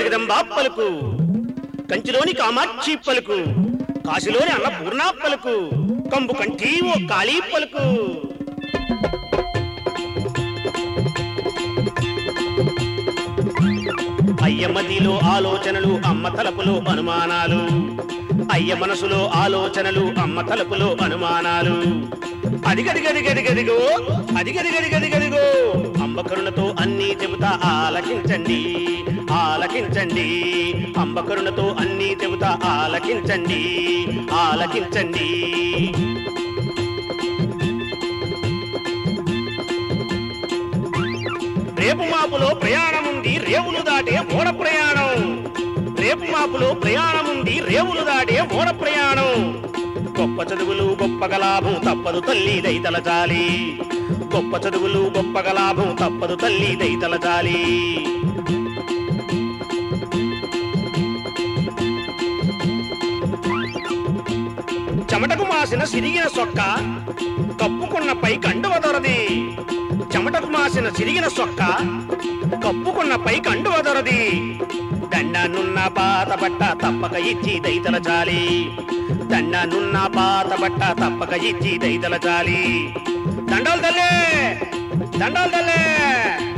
జగదంబా పలుకు కంచిలోని కామాక్షి పలుకు కాశీలోని అన్నపూర్ణ పలుకు కంబు కంఠీ ఓ కాళీ పలుకు అయ్య మదిలో ఆలోచనలు అమ్మ తలపులో అనుమానాలు అయ్య మనసులో ఆలోచనలు అమ్మ తలపులో అనుమానాలు అదిగదిగదిగదిగదిగో అదిగదిగదిగదిగదిగో అమ్మ కరుణతో అన్నీ చెబుతా ఆలకించండి ఆలకించండి అంబ కరుణతో అన్నీ చెబుతా ఆలకించండి ఆలకించండి రేపు మాపులో ప్రయాణముంది రేవులు దాటే ఓడ ప్రయాణం రేపు మాపులో ప్రయాణముంది రేవులు దాటే ఓడ ప్రయాణం గొప్ప చదువులు గొప్పగ లాభం తప్పదు తల్లి దైతలచాలి గొప్ప చదువులు గొప్పగ లాభం తప్పదు తల్లి దైతలచాలి చెమటకు మాసిన సిరిగిన సొక్క కప్పుకున్న పై కండువ దొరది చెమటకు మాసిన సిరిగిన సొక్క కప్పుకున్న పై కండువ దొరది దండనున్న పాత బట్ట తప్పక ఇచ్చి దైతల చాలి దండనున్న పాత బట్ట తప్పక ఇచ్చి దైతల చాలి దండాలు తల్లే దండాలు తల్లే